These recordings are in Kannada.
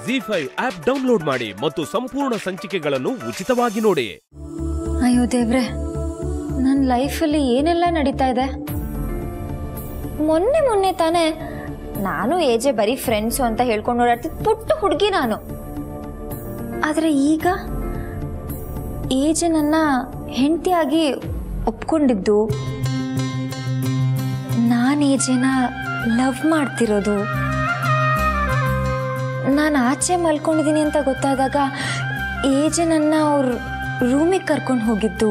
ಜಿ ಫೈವ್ ಆಪ್ ಡೌನ್ಲೋಡ್ ಮಾಡಿ ಮತ್ತು ಸಂಪೂರ್ಣ ಸಂಚಿಕೆಗಳನ್ನು ಉಚಿತವಾಗಿ ನೋಡಿ ಅಯ್ಯೋ ದೇವ್ರೆ ನನ್ನ ಲೈಫಲ್ಲಿ ಏನೆಲ್ಲ ನಡೀತಾ ಇದೆ ಮೊನ್ನೆ ಮೊನ್ನೆ ತಾನೇ ನಾನು ಏಜೆ ಬರೀ ಫ್ರೆಂಡ್ಸು ಅಂತ ಹೇಳ್ಕೊಂಡು ಓಡಾಡ್ತಿದ್ ಪುಟ್ಟ ಹುಡುಗಿ ನಾನು ಆದರೆ ಈಗ ಏಜೆ ನನ್ನ ಹೆಂಡತಿಯಾಗಿ ಒಪ್ಕೊಂಡಿದ್ದು ನಾನು ಏಜೆನ ಲವ್ ಮಾಡ್ತಿರೋದು ನಾನು ಆಚೆ ಮಲ್ಕೊಂಡಿದ್ದೀನಿ ಅಂತ ಗೊತ್ತಾದಾಗ ಏಜೆ ನನ್ನ ಅವ್ರ ರೂಮಿಗೆ ಕರ್ಕೊಂಡು ಹೋಗಿದ್ದು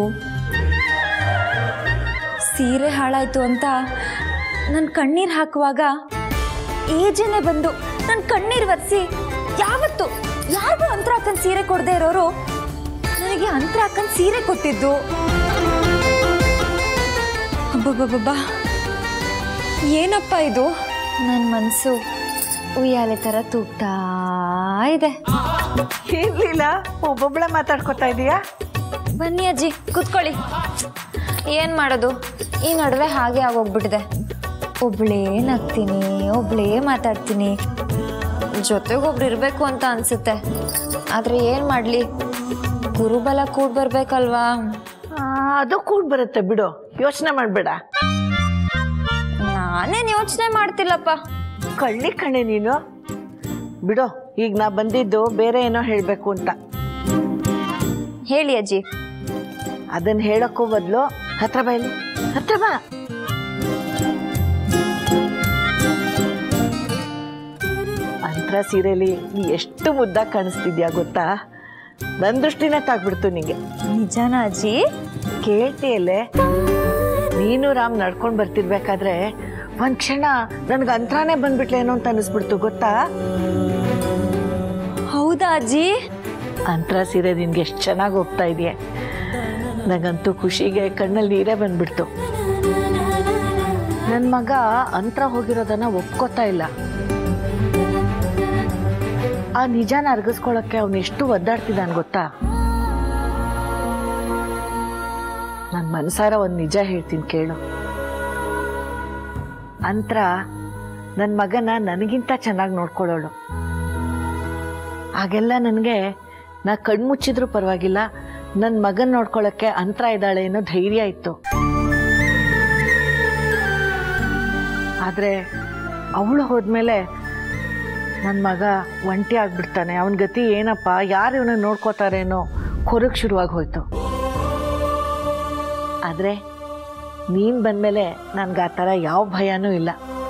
ಸೀರೆ ಹಾಳಾಯ್ತು ಅಂತ ನನ್ನ ಕಣ್ಣೀರು ಹಾಕುವಾಗ ಏಜೆನೆ ಬಂದು ನನ್ನ ಕಣ್ಣೀರು ಒರೆಸಿ ಯಾವತ್ತು ಯಾರಿಗೂ ಅಂತರ ಹಾಕಂಡ್ ಸೀರೆ ಕೊಡದೆ ಇರೋರು ನನಗೆ ಅಂತರ ಹಾಕಂಡ್ ಸೀರೆ ಕೊಟ್ಟಿದ್ದು ಅಬ್ಬಬ್ಬಬ್ಬಾ ಏನಪ್ಪ ಇದು ನನ್ನ ಮನಸ್ಸು ಉಯ್ಯಾಲೆ ಥರ ತೂಗ್ತಾ ಇದೆ ಇರ್ಲಿಲ್ಲ ಒಬ್ಬೊಬ್ಳೆ ಮಾತಾಡ್ಕೊತಾ ಇದೀಯಾ ಬನ್ನಿ ಅಜ್ಜಿ ಕೂತ್ಕೊಳ್ಳಿ ಏನು ಮಾಡೋದು ಈ ನಡುವೆ ಹಾಗೆ ಆಗೋಗ್ಬಿಟ್ಟಿದೆ ಒಬ್ಳೇ ನಗ್ತೀನಿ ಒಬ್ಳೇ ಮಾತಾಡ್ತೀನಿ ಜೊತೆಗೊಬ್ರು ಇರಬೇಕು ಅಂತ ಅನ್ಸುತ್ತೆ ಆದರೆ ಏನು ಮಾಡಲಿ ಗುರುಬಲ ಕೂಡ್ ಬರ್ಬೇಕಲ್ವಾ ಆ, ಅದು ಕೂಡ ಬರುತ್ತೆ ಬಿಡು ಯೋಚನೆ ಮಾಡಬೇಡ ನಾನೇನು ಯೋಚನೆ ಮಾಡ್ತಿಲ್ಲಪ್ಪ ಕಳ್ಳಿ ಕಣೆ ನೀನು ಬಿಡು ಈಗ ನಾ ಬಂದಿದ್ದು ಬೇರೆ ಏನೋ ಹೇಳಬೇಕು ಅಂತ ಹೇಳಿ ಅಜ್ಜಿ ಅದನ್ನ ಹೇಳಕ್ಕೂ ಬದಲು ಹತ್ರ ಬೈಲಿ ಹತ್ರ ಬಾ ಅಂತರ ಸೀರೆಲಿ ನೀ ಎಷ್ಟು ಮುದ್ದಾಗಿ ಕಾಣಿಸ್ತಿದ್ಯಾ ಗೊತ್ತಾ ನನ್ನ ದೃಷ್ಟಿನೇ ತಾಗ್ಬಿಡ್ತು ನಿಂಗೆ ನಿಜನಾ ಅಜ್ಜಿ ಕೇಳ್ತಿಯಲ್ಲೇ ನೀನು ರಾಮ್ ನಡ್ಕೊಂಡು ಬರ್ತಿರ್ಬೇಕಾದ್ರೆ ಒಂದ್ ಕ್ಷಣ ನನ್ಗೆ ಅಂತರಾನೇ ಬಂದ್ಬಿಟ್ಲೇನೋ ಅಂತ ಅನಿಸ್ಬಿಡ್ತು ಗೊತ್ತಾ ಹೌದಾ ಅಜ್ಜಿ ಅಂತರ ಸೀರೆ ನಿನ್ಗೆ ಎಷ್ಟು ಚೆನ್ನಾಗಿ ಹೋಗ್ತಾ ಇದೆಯೇ ನಂಗಂತೂ ಖುಷಿಗೆ ಕಣ್ಣಲ್ಲಿ ನೀರೇ ಬಂದ್ಬಿಡ್ತು ನನ್ನ ಮಗ ಅಂತರ ಹೋಗಿರೋದನ್ನ ಒಪ್ಕೋತಾ ಇಲ್ಲ ಆ ನಿಜಾನ ಅರ್ಗಿಸ್ಕೊಳಕ್ಕೆ ಅವನು ಎಷ್ಟು ಒದ್ದಾಡ್ತಿದ್ದಾನೆ ಗೊತ್ತಾ ನನ್ನ ಮನಸಾರ ಒಂದು ನಿಜ ಹೇಳ್ತೀನಿ ಕೇಳು ಅಂತರ ನನ್ನ ಮಗನ ನನಗಿಂತ ಚೆನ್ನಾಗಿ ನೋಡ್ಕೊಳ್ಳೋಳು ಹಾಗೆಲ್ಲ ನನಗೆ ನಾ ಕಣ್ಮುಚ್ಚಿದ್ರು ಪರವಾಗಿಲ್ಲ ನನ್ನ ಮಗನ್ ನೋಡ್ಕೊಳ್ಳೋಕ್ಕೆ ಅಂತರ ಇದ್ದಾಳೆ ಅನ್ನೋ ಧೈರ್ಯ ಇತ್ತು ಆದರೆ ಅವಳು ಹೋದ್ಮೇಲೆ ನನ್ನ ಮಗ ಒಂಟಿ ಆಗ್ಬಿಡ್ತಾನೆ ಅವನ ಗತಿ ಏನಪ್ಪ ಯಾರು ಇವನ ನೋಡ್ಕೋತಾರೇನೋ ಕೊರಗ್ ಶುರುವಾಗಿ ಹೋಯ್ತು ಆದರೆ ನೀನು ಬಂದಮೇಲೆ ನನ್ಗೆ ಆ ಥರ ಯಾವ ಭಯನೂ ಇಲ್ಲ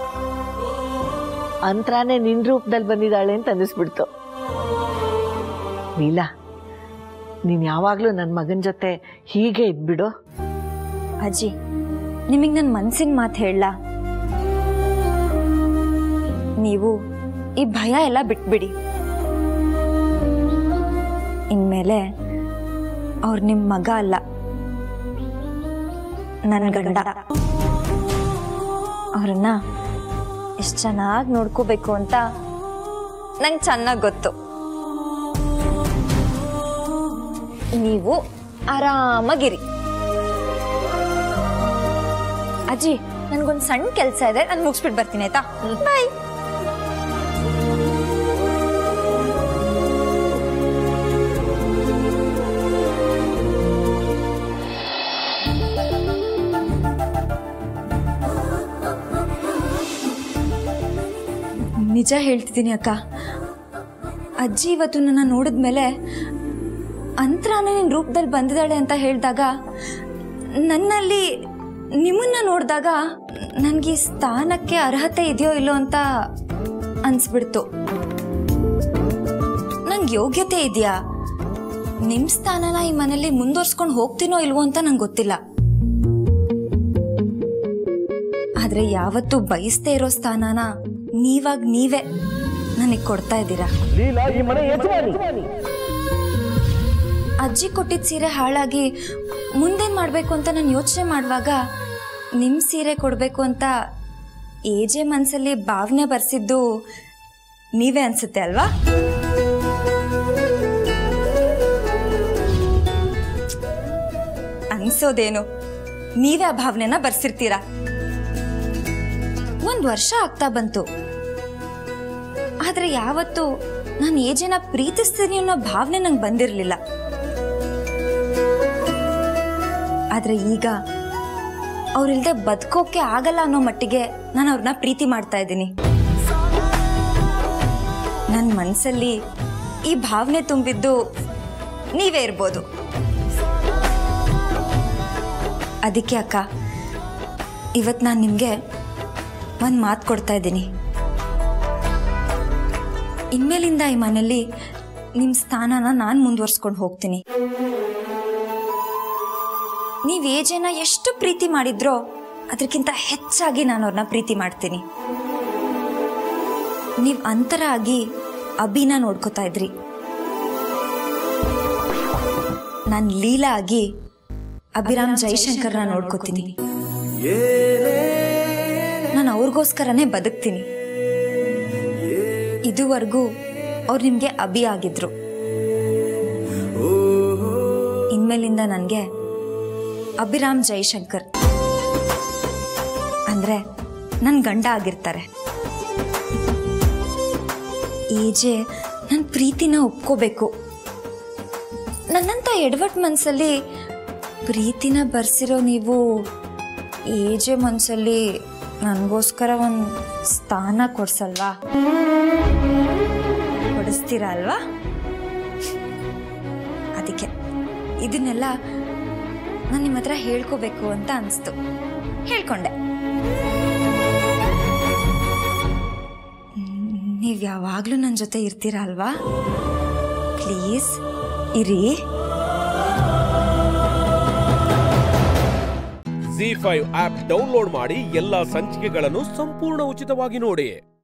ಅಂತರಾನೇ ನಿನ್ನ ರೂಪದಲ್ಲಿ ಬಂದಿದ್ದಾಳೆ ಅಂತ ಅನ್ನಿಸ್ಬಿಡ್ತು ನೀಲಾ ನೀನು ಯಾವಾಗಲೂ ನನ್ನ ಮಗನ ಜೊತೆ ಹೀಗೆ ಇದ್ಬಿಡು ಅಜ್ಜಿ ನಿಮಗೆ ನನ್ನ ಮನ್ಸಿನ ಮಾತು ಹೇಳ ನೀವು ಈ ಭಯ ಎಲ್ಲ ಬಿಟ್ಬಿಡಿ ಇನ್ಮೇಲೆ ಅವ್ರು ನಿಮ್ಮ ಮಗ ಅಲ್ಲ ನನ್ನ ಗಂಡ ಅವ್ರನ್ನ ಎಷ್ಟು ಚೆನ್ನಾಗಿ ನೋಡ್ಕೋಬೇಕು ಅಂತ ನಂಗೆ ಚೆನ್ನಾಗಿ ಗೊತ್ತು ನೀವು ಆರಾಮಾಗಿರಿ ಅಜ್ಜಿ ನನ್ಗೊಂದು ಸಣ್ಣ ಕೆಲಸ ಇದೆ ನಾನು ಮುಗಿಸ್ಬಿಟ್ಟು ಬರ್ತೀನಿ ಆಯ್ತಾ ಬಾಯ್ ನಿಜ ಹೇಳ್ತಿದ್ದೀನಿ ಅಕ್ಕ ಅಜ್ಜಿ ಇವತ್ತು ನನ್ನ ನೋಡಿದ್ಮೇಲೆ ಅಂತರಾನೇ ನಿನ್ನ ರೂಪದಲ್ಲಿ ಬಂದಿದ್ದಾಳೆ ಅಂತ ಹೇಳಿದಾಗ ನನ್ನಲ್ಲಿ ನಿಮ್ಮನ್ನ ನೋಡಿದಾಗ ನನಗೆ ಈ ಸ್ಥಾನಕ್ಕೆ ಅರ್ಹತೆ ಇದೆಯೋ ಇಲ್ಲೋ ಅಂತ ಅನ್ಸ್ಬಿಡ್ತು ನಂಗೆ ಯೋಗ್ಯತೆ ಇದೆಯಾ ನಿಮ್ಮ ಸ್ಥಾನನ ಈ ಮನೇಲಿ ಮುಂದುವರ್ಸ್ಕೊಂಡು ಹೋಗ್ತೀನೋ ಇಲ್ವೋ ಅಂತ ನಂಗೆ ಗೊತ್ತಿಲ್ಲ ಆದ್ರೆ ಯಾವತ್ತೂ ಬಯಸ್ದೇ ಇರೋ ಸ್ಥಾನನ ನೀವಾಗ ನೀವೇ ನನಗೆ ಕೊಡ್ತಾ ಇದ್ದೀರಾ ಅಜ್ಜಿ ಕೊಟ್ಟಿದ್ದ ಸೀರೆ ಹಾಳಾಗಿ ಮುಂದೇನು ಮಾಡಬೇಕು ಅಂತ ನಾನು ಯೋಚನೆ ಮಾಡುವಾಗ ನಿಮ್ಮ ಸೀರೆ ಕೊಡಬೇಕು ಅಂತ ಏಜೆ ಮನಸ್ಸಲ್ಲಿ ಭಾವನೆ ಬರ್ಸಿದ್ದು ನೀವೇ ಅನ್ಸುತ್ತೆ ಅಲ್ವಾ ಅನ್ಸೋದೇನು ನೀವೇ ಆ ಭಾವನೆನ ಬರ್ಸಿರ್ತೀರಾ ಒಂದು ವರ್ಷ ಆಗ್ತಾ ಬಂತು ಆದ್ರೆ ಯಾವತ್ತು ನಾನು ಏಜೆನ ಪ್ರೀತಿಸ್ತೀನಿ ಅನ್ನೋ ಭಾವನೆ ನಂಗೆ ಬಂದಿರಲಿಲ್ಲ ಆದರೆ ಈಗ ಅವ್ರಿಲ್ದೆ ಬದುಕೋಕೆ ಆಗಲ್ಲ ಅನ್ನೋ ಮಟ್ಟಿಗೆ ನಾನು ಅವ್ರನ್ನ ಪ್ರೀತಿ ಮಾಡ್ತಾ ಇದ್ದೀನಿ ನನ್ನ ಮನಸ್ಸಲ್ಲಿ ಈ ಭಾವನೆ ತುಂಬಿದ್ದು ನೀವೇ ಇರ್ಬೋದು ಅದಕ್ಕೆ ಅಕ್ಕ ಇವತ್ತು ನಾನು ನಿಮಗೆ ಒಂದು ಮಾತು ಕೊಡ್ತಾ ಇದ್ದೀನಿ ಇನ್ಮೇಲಿಂದ ಈ ಮನೇಲಿ ನಿಮ್ಮ ಸ್ಥಾನನ ನಾನು ಮುಂದುವರ್ಸ್ಕೊಂಡು ಹೋಗ್ತೀನಿ ನೀವು ಏಜೆನ ಎಷ್ಟು ಪ್ರೀತಿ ಮಾಡಿದ್ರೋ ಅದಕ್ಕಿಂತ ಹೆಚ್ಚಾಗಿ ನಾನು ಅವ್ರನ್ನ ಪ್ರೀತಿ ಮಾಡ್ತೀನಿ ನೀವು ಅಂತರ ಆಗಿ ಅಭಿನ ನೋಡ್ಕೋತಾ ಇದ್ರಿ ನಾನು ಲೀಲಾ ಆಗಿ ಅಭಿರಾಮ್ ಜೈಶಂಕರ್ನ ನೋಡ್ಕೋತೀನಿ ನಾನು ಅವ್ರಿಗೋಸ್ಕರನೇ ಬದುಕ್ತೀನಿ ಇದುವರೆಗೂ ಅವ್ರು ನಿಮಗೆ ಅಭಿ ಆಗಿದ್ರು ಇನ್ಮೇಲಿಂದ ನನಗೆ ಅಭಿರಾಮ್ ಜೈಶಂಕರ್ ಅಂದರೆ ನನ್ನ ಗಂಡ ಆಗಿರ್ತಾರೆ ಏಜೆ ನನ್ನ ಪ್ರೀತಿನ ಒಪ್ಕೋಬೇಕು ನನ್ನಂಥ ಎಡವಟ್ ಮನಸ್ಸಲ್ಲಿ ಪ್ರೀತಿನ ಬರ್ಸಿರೋ ನೀವು ಏಜೆ ಮನಸ್ಸಲ್ಲಿ ನನಗೋಸ್ಕರ ಒಂದು ಸ್ಥಾನ ಕೊಡ್ಸಲ್ವಾ ಕೊಡಿಸ್ತೀರಾ ಅಲ್ವಾ ಅದಕ್ಕೆ ಇದನ್ನೆಲ್ಲ ನಾನು ನಿಮ್ಮ ಹತ್ರ ಹೇಳ್ಕೋಬೇಕು ಅಂತ ಅನಿಸ್ತು ಹೇಳ್ಕೊಂಡೆ ನೀವು ಯಾವಾಗಲೂ ನನ್ನ ಜೊತೆ ಇರ್ತೀರಾ ಅಲ್ವಾ ಪ್ಲೀಸ್ ಇರಿ ಜಿ ಫೈವ್ ಆಪ್ ಡೌನ್ಲೋಡ್ ಮಾಡಿ ಎಲ್ಲಾ ಸಂಚಿಕೆಗಳನ್ನು ಸಂಪೂರ್ಣ ಉಚಿತವಾಗಿ ನೋಡಿ